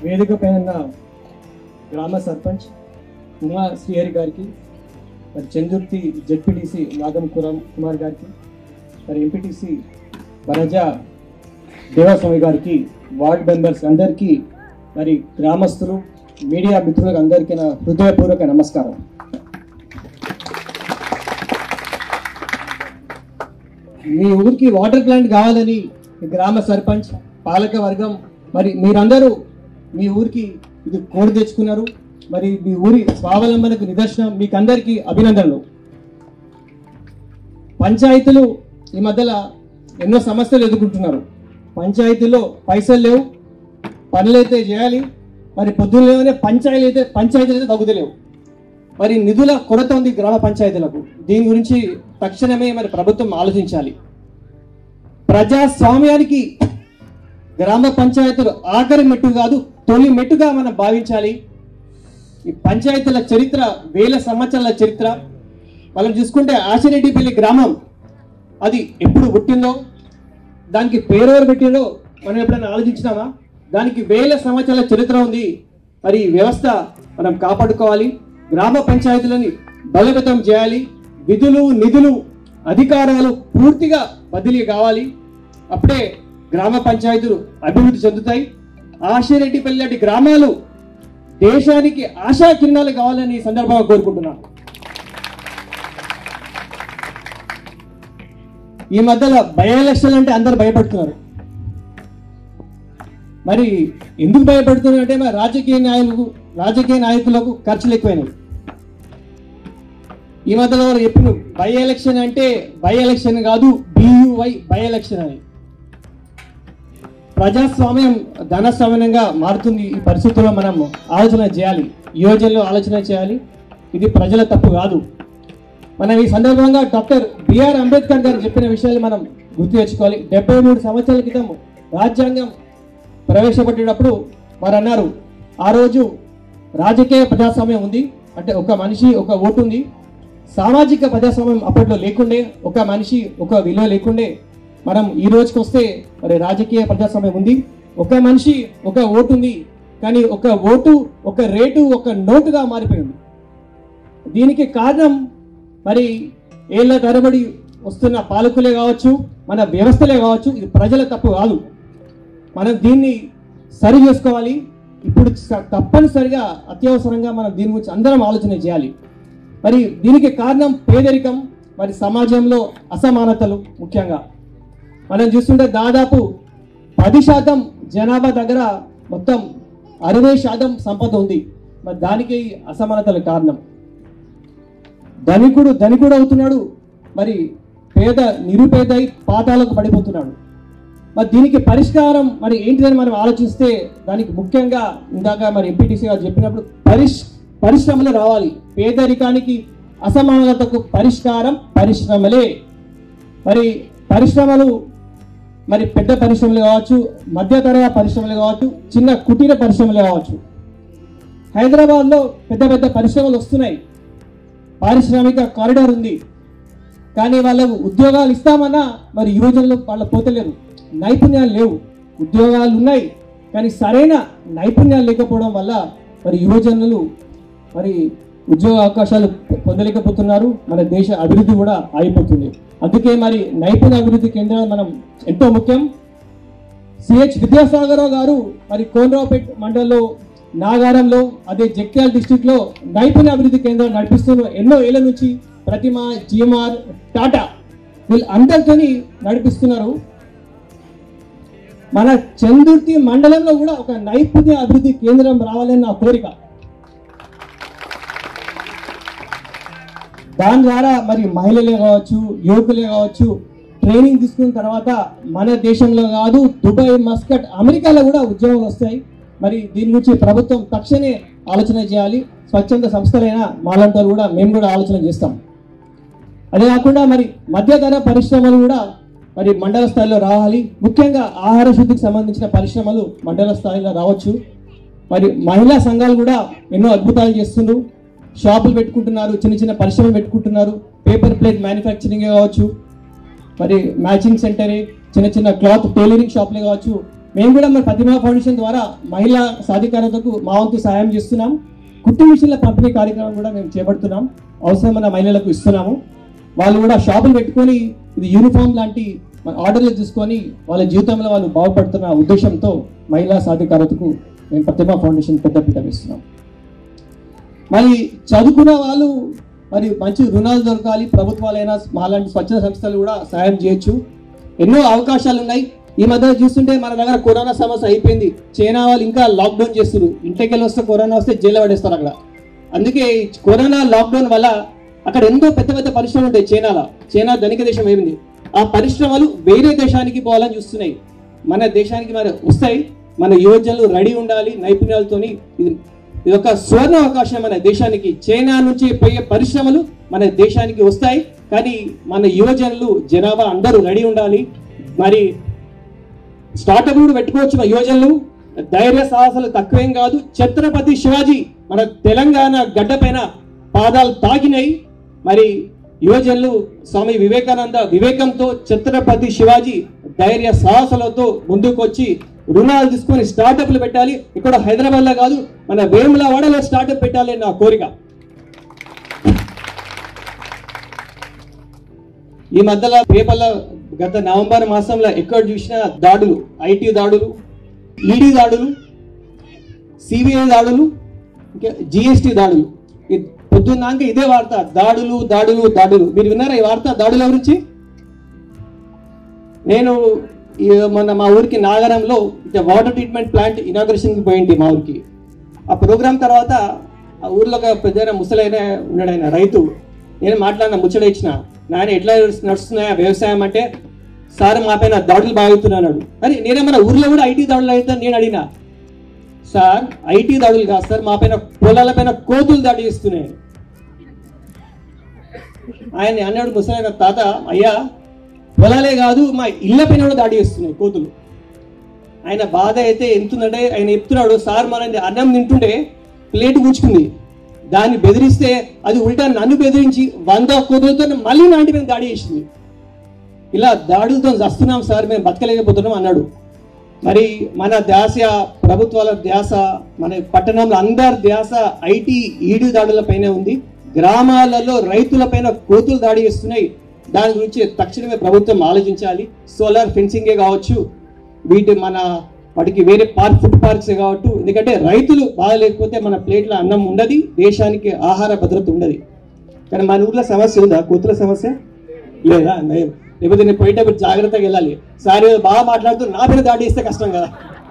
వేదిక పైన ఉన్న గ్రామ సర్పంచ్ ఉమా శ్రీహరి గారికి మరి చందుర్తి జెడ్పీటీసీ నాగం కురం కుమార్ గారికి మరి ఎంపీటీసీ వనజ దేవస్వామి గారికి వార్డ్ మెంబర్స్ అందరికీ మరి గ్రామస్తులు మీడియా మిత్రులకు అందరికీ నా హృదయపూర్వక నమస్కారం మీ ఊరికి వాటర్ ప్లాంట్ కావాలని ఈ గ్రామ సర్పంచ్ పాలక వర్గం మరి మీరందరూ మీ ఊరికి ఇది కోరి తెచ్చుకున్నారు మరి మీ ఊరి స్వావలంబనకు నిదర్శనం మీకు అందరికీ అభినందనలు పంచాయతీలు ఈ మధ్యలో ఎన్నో సమస్యలు ఎదుర్కొంటున్నారు పంచాయతీలో పైసలు లేవు పనులైతే చేయాలి మరి పొద్దున్నే పంచాయతీ అయితే పంచాయతీలు అయితే తగ్గుతలేవు మరి నిధుల కొరత ఉంది గ్రామ పంచాయతీలకు దీని గురించి తక్షణమే మరి ప్రభుత్వం ఆలోచించాలి ప్రజాస్వామ్యానికి గ్రామ పంచాయతీలు ఆఖరి మెట్టు కాదు తొలి మెట్టుగా మనం భావించాలి ఈ పంచాయతీల చరిత్ర వేల సంవత్సరాల చరిత్ర మనం చూసుకుంటే ఆశిరెడ్డిపల్లి గ్రామం అది ఎప్పుడు పుట్టిందో దానికి పేరెవరు పెట్టిందో మనం ఎప్పుడైనా ఆలోచించినామా దానికి వేల సంవత్సరాల చరిత్ర ఉంది మరి ఈ వ్యవస్థ మనం కాపాడుకోవాలి గ్రామ పంచాయతీలని బలోపేతం చేయాలి విధులు నిధులు అధికారాలు పూర్తిగా బదిలీ కావాలి అప్పుడే గ్రామ పంచాయతీలు అభివృద్ధి చెందుతాయి ఆశిరెడ్డిపల్లి లాంటి గ్రామాలు దేశానికి ఆశా కిరణాలు కావాలని ఈ సందర్భంగా కోరుకుంటున్నాను ఈ మధ్యలో బై ఎలక్షన్ అంటే అందరు భయపడుతున్నారు మరి ఎందుకు భయపడుతున్నారు అంటే మరి రాజకీయ నాయకులకు రాజకీయ నాయకులకు ఖర్చులు ఎక్కువైనవి ఈ మధ్యలో వారు చెప్పిన బై ఎలక్షన్ అంటే బై ఎలక్షన్ కాదు బియువై బై ఎలక్షన్ అని ప్రజాస్వామ్యం ధనస్వామ్యంగా మారుతుంది ఈ పరిస్థితుల్లో మనం ఆలోచన చేయాలి యువజనులు ఆలోచన చేయాలి ఇది ప్రజల తప్పు కాదు మనం ఈ సందర్భంగా డాక్టర్ బిఆర్ అంబేద్కర్ గారు చెప్పిన విషయాలు మనం గుర్తు తెచ్చుకోవాలి డెబ్బై మూడు సంవత్సరాల క్రితం రాజ్యాంగం ప్రవేశపెట్టేటప్పుడు వారు అన్నారు ఆ రోజు రాజకీయ ప్రజాస్వామ్యం ఉంది అంటే ఒక మనిషి ఒక ఓటు ఉంది సామాజిక ప్రజాస్వామ్యం అప్పట్లో లేకుండే ఒక మనిషి ఒక విలువ లేకుండే మనం ఈ రోజుకి వస్తే మరి రాజకీయ ప్రజాస్వామ్యం ఉంది ఒక మనిషి ఒక ఓటు ఉంది కానీ ఒక ఓటు ఒక రేటు ఒక నోటుగా మారిపోయింది దీనికి కారణం మరి ఏళ్ళ తరబడి వస్తున్న పాలకులే కావచ్చు మన వ్యవస్థలే కావచ్చు ఇది ప్రజల తప్పు కాదు మనం దీన్ని సరి చేసుకోవాలి ఇప్పుడు స- తప్పనిసరిగా అత్యవసరంగా మనం దీని గురించి అందరం ఆలోచన చేయాలి మరి దీనికి కారణం పేదరికం మరి సమాజంలో అసమానతలు ముఖ్యంగా మనం చూస్తుంటే దాదాపు పది శాతం జనాభా దగ్గర మొత్తం అరవై శాతం సంపద ఉంది మరి దానికి ఈ అసమానతల కారణం ధనికుడు ధనికుడు అవుతున్నాడు మరి పేద నిరుపేద అయి పాతాలకు పడిపోతున్నాడు మరి దీనికి పరిష్కారం మరి ఏంటిదని మనం ఆలోచిస్తే దానికి ముఖ్యంగా ఇందాక మరి ఎంపీటీసీ గారు చెప్పినప్పుడు పరిష్ పరిశ్రమలు రావాలి పేదరికానికి అసమానతకు పరిష్కారం పరిశ్రమలే మరి పరిశ్రమలు మరి పెద్ద పరిశ్రమలు కావచ్చు మధ్యతరహా పరిశ్రమలు కావచ్చు చిన్న కుటీర పరిశ్రమలు కావచ్చు హైదరాబాద్లో పెద్ద పెద్ద పరిశ్రమలు వస్తున్నాయి పారిశ్రామిక కారిడార్ ఉంది కానీ వాళ్ళకు ఉద్యోగాలు ఇస్తామన్నా మరి యువజనులు వాళ్ళ పోతలేరు నైపుణ్యాలు లేవు ఉద్యోగాలు ఉన్నాయి కానీ సరైన నైపుణ్యాలు లేకపోవడం వల్ల మరి యువజనులు మరి ఉద్యోగ అవకాశాలు పొందలేకపోతున్నారు మన దేశ అభివృద్ధి కూడా ఆగిపోతుంది అందుకే మరి నైపుణ్య అభివృద్ధి కేంద్రాలు మనం ఎంతో ముఖ్యం సిహెచ్ విద్యాసాగరరావు గారు మరి కోనరావుపేట్ మండలంలో నాగారంలో అదే జగిత్యాల డిస్టిక్ లో నైపుణ్య అభివృద్ధి కేంద్రం నడిపిస్తున్న ఎన్నో ఏళ్ల నుంచి ప్రతిమ జిఎంఆర్ టాటా వీళ్ళు అందరితోని నడిపిస్తున్నారు మన చందుర్తి మండలంలో కూడా ఒక నైపుణ్య అభివృద్ధి కేంద్రం రావాలని నా కోరిక దాని ద్వారా మరి మహిళలే కావచ్చు యువకులే కావచ్చు ట్రైనింగ్ తీసుకున్న తర్వాత మన దేశంలో కాదు దుబాయ్ మస్కట్ అమెరికాలో కూడా ఉద్యోగాలు వస్తాయి మరి దీని గురించి ప్రభుత్వం తక్షణమే ఆలోచన చేయాలి స్వచ్ఛంద సంస్థలైన మాలాంటి వాళ్ళు కూడా మేము కూడా ఆలోచన చేస్తాం అదే కాకుండా మరి మధ్యధర పరిశ్రమలు కూడా మరి మండల స్థాయిలో రావాలి ముఖ్యంగా ఆహార శుద్ధికి సంబంధించిన పరిశ్రమలు మండల స్థాయిలో రావచ్చు మరి మహిళా సంఘాలు కూడా ఎన్నో అద్భుతాలు చేస్తున్నారు షాపులు పెట్టుకుంటున్నారు చిన్న చిన్న పరిశ్రమలు పెట్టుకుంటున్నారు పేపర్ ప్లేట్ మ్యానుఫ్యాక్చరింగ్ కావచ్చు మరి మ్యాచింగ్ సెంటరే చిన్న చిన్న క్లాత్ టైలరింగ్ షాప్లే కావచ్చు మేము కూడా మన ప్రతిభా ఫౌండేషన్ ద్వారా మహిళా సాధికారతకు మా వంతు సహాయం చేస్తున్నాం కుట్టు మిషన్ల పంపిణీ కార్యక్రమం కూడా మేము చేపడుతున్నాం అవసరమైన మహిళలకు ఇస్తున్నాము వాళ్ళు కూడా షాపులు పెట్టుకొని ఇది యూనిఫామ్ లాంటి మన ఆర్డర్లు తీసుకొని వాళ్ళ జీవితంలో వాళ్ళు బాగుపడుతున్న ఉద్దేశంతో మహిళా సాధికారతకు మేము ప్రతిభా ఫౌండేషన్ పెద్దపీట వేస్తున్నాం మరి చదువుకున్న వాళ్ళు మరి మంచి రుణాలు దొరకాలి ప్రభుత్వాలైనా మాలాంటి స్వచ్ఛంద సంస్థలు కూడా సహాయం చేయొచ్చు ఎన్నో అవకాశాలు ఉన్నాయి ఈ మధ్య చూస్తుంటే మన దగ్గర కరోనా సమస్య అయిపోయింది చైనా వాళ్ళు ఇంకా లాక్డౌన్ చేస్తారు ఇంటికి వెళ్ళి వస్తే కరోనా వస్తే జైలు పడేస్తారు అక్కడ అందుకే ఈ కరోనా లాక్డౌన్ వల్ల అక్కడ ఎంతో పెద్ద పెద్ద పరిశ్రమలు ఉంటాయి చైనాలో చైనా ధనిక దేశం అయింది ఆ పరిశ్రమలు వేరే దేశానికి పోవాలని చూస్తున్నాయి మన దేశానికి మరి వస్తాయి మన యువజనులు రెడీ ఉండాలి నైపుణ్యాలతోని ఇది ఇది ఒక సువర్ణ అవకాశం మన దేశానికి చైనా నుంచి పోయే పరిశ్రమలు మన దేశానికి వస్తాయి కానీ మన యువజనులు జనాభా అందరూ రెడీ ఉండాలి మరి స్టార్టప్ కూడా పెట్టుకోవచ్చు మా యువజనులు ధైర్య సాహసాలు తక్కువేం కాదు ఛత్రపతి శివాజీ మన తెలంగాణ గడ్డ పైన పాదాలు తాకినాయి మరి యువజనులు స్వామి వివేకానంద వివేకంతో ఛత్రపతి శివాజీ ధైర్య సాహసాలతో ముందుకు వచ్చి రుణాలు తీసుకొని స్టార్టప్లు పెట్టాలి ఇక్కడ హైదరాబాద్ లో కాదు మన వేములవాడలో స్టార్టప్ పెట్టాలి నా కోరిక ఈ మధ్యలో పేపర్లో గత నవంబర్ మాసంలో ఎక్కడ చూసినా దాడులు ఐటీ దాడులు ఈడీ దాడులు సిబిఐ దాడులు ఇంకా జిఎస్టి దాడులు ఈ పొద్దున్నాక ఇదే వార్త దాడులు దాడులు దాడులు మీరు విన్నారా ఈ వార్త దాడుల గురించి నేను ఈ మొన్న మా ఊరికి నాగరంలో వాటర్ ట్రీట్మెంట్ ప్లాంట్ ఇనాగ్రేషన్కి పోయింది మా ఊరికి ఆ ప్రోగ్రామ్ తర్వాత ఆ ఊర్లో ఒక పెద్ద ముసలైన ఉన్నాడు ఆయన రైతు నేను మాట్లాడిన ముచ్చట ఇచ్చిన నాయన ఎట్లా నడుస్తున్నాయా వ్యవసాయం అంటే సార్ మా పైన దాడులు బాగుతున్నాడు అరే నేనేమన్నా ఊర్లో కూడా ఐటీ దాడులు అవుతాను నేను అడిగినా సార్ ఐటీ దాడులు కాదు సార్ మా పైన పొలాల పైన కోతులు దాడి చేస్తున్నాయి ఆయన అన్నాడు ముసలైన తాత అయ్యా పొలాలే కాదు మా ఇళ్ళ పైన కూడా దాడి చేస్తున్నాయి కోతులు ఆయన బాధ అయితే ఎంతుందంటే ఆయన చెప్తున్నాడు సార్ మన అన్నం తింటుంటే ప్లేట్ గుంచుకుంది దాన్ని బెదిరిస్తే అది ఉల్టా నన్ను బెదిరించి వంద కోతులతో మళ్ళీ నాంటి మీద దాడి చేసింది ఇలా దాడులతో వస్తున్నాం సార్ మేము బతకలేకపోతున్నాం అన్నాడు మరి మన ధ్యాస ప్రభుత్వాల ధ్యాస మన పట్టణంలో అందరి ధ్యాస ఐటీ ఈడు దాడులపైనే ఉంది గ్రామాలలో రైతులపైన కోతులు దాడి చేస్తున్నాయి దాని గురించి తక్షణమే ప్రభుత్వం ఆలోచించాలి సోలార్ ఫెన్సింగే కావచ్చు వీటి మన వాటికి వేరే పార్క్ ఫుడ్ పార్క్స్ కావచ్చు ఎందుకంటే రైతులు బాగలేకపోతే మన ప్లేట్లో అన్నం ఉండదు దేశానికి ఆహార భద్రత ఉండదు కానీ మన ఊర్లో సమస్య ఉందా కోతుల సమస్య లేదా నయం లేకపోతే నేను పోయేటప్పుడు జాగ్రత్తగా వెళ్ళాలి సార్ ఏదో బాగా మాట్లాడుతూ నా పేరు దాడి ఇస్తే కష్టం కదా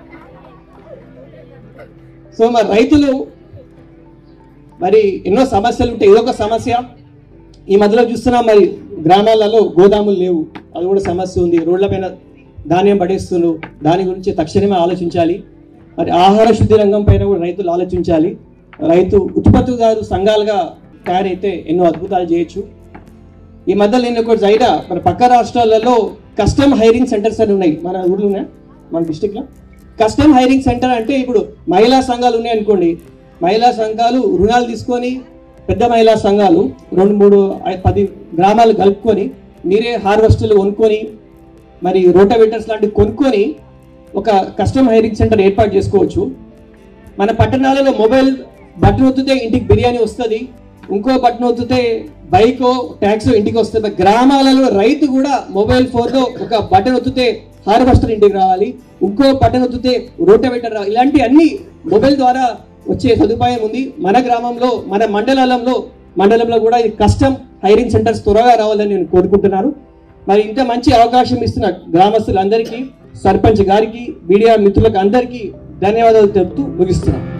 సో మరి రైతులు మరి ఎన్నో సమస్యలు ఉంటాయి ఏదో ఒక సమస్య ఈ మధ్యలో చూస్తున్నాం మరి గ్రామాలలో గోదాములు లేవు అది కూడా సమస్య ఉంది రోడ్లపైన ధాన్యం పడేస్తున్నారు దాని గురించి తక్షణమే ఆలోచించాలి మరి ఆహార శుద్ధి రంగం పైన కూడా రైతులు ఆలోచించాలి రైతు ఉత్పత్తిదారు సంఘాలుగా తయారైతే ఎన్నో అద్భుతాలు చేయొచ్చు ఈ మధ్య నేను ఒకటి జైరా మన పక్క రాష్ట్రాలలో కస్టమ్ హైరింగ్ సెంటర్స్ అని ఉన్నాయి మన ఊర్లో ఉన్నాయి మన డిస్టిక్లో కస్టమ్ హైరింగ్ సెంటర్ అంటే ఇప్పుడు మహిళా సంఘాలు ఉన్నాయి అనుకోండి మహిళా సంఘాలు రుణాలు తీసుకొని పెద్ద మహిళా సంఘాలు రెండు మూడు ఐ- పది గ్రామాలు కలుపుకొని మీరే హార్వెస్టర్లు కొనుక్కొని మరి రోటావేటర్స్ లాంటివి కొనుక్కొని ఒక కస్టమ్ హైరింగ్ సెంటర్ ఏర్పాటు చేసుకోవచ్చు మన పట్టణాలలో మొబైల్ బటన్ ఒత్తితే ఇంటికి బిర్యానీ వస్తుంది ఇంకో బటన్ ఒత్తితే బైక్ ట్యాక్స్ ఇంటికి వస్తుంది గ్రామాలలో రైతు కూడా మొబైల్ ఫోన్లో ఒక బటన్ ఒత్తితే హార్వెస్టర్ ఇంటికి రావాలి ఇంకో బటన్ ఒత్తితే రోటవేటర్ రావాలి ఇలాంటి అన్ని మొబైల్ ద్వారా వచ్చే సదుపాయం ఉంది మన గ్రామంలో మన మండలంలో మండలంలో కూడా ఈ కస్టమ్ హైరింగ్ సెంటర్స్ త్వరగా రావాలని నేను కోరుకుంటున్నాను మరి ఇంత మంచి అవకాశం ఇస్తున్న గ్రామస్తులందరికీ సర్పంచ్ గారికి మీడియా మిత్రులకు అందరికీ ధన్యవాదాలు తెలుపుతూ ముగిస్తున్నాను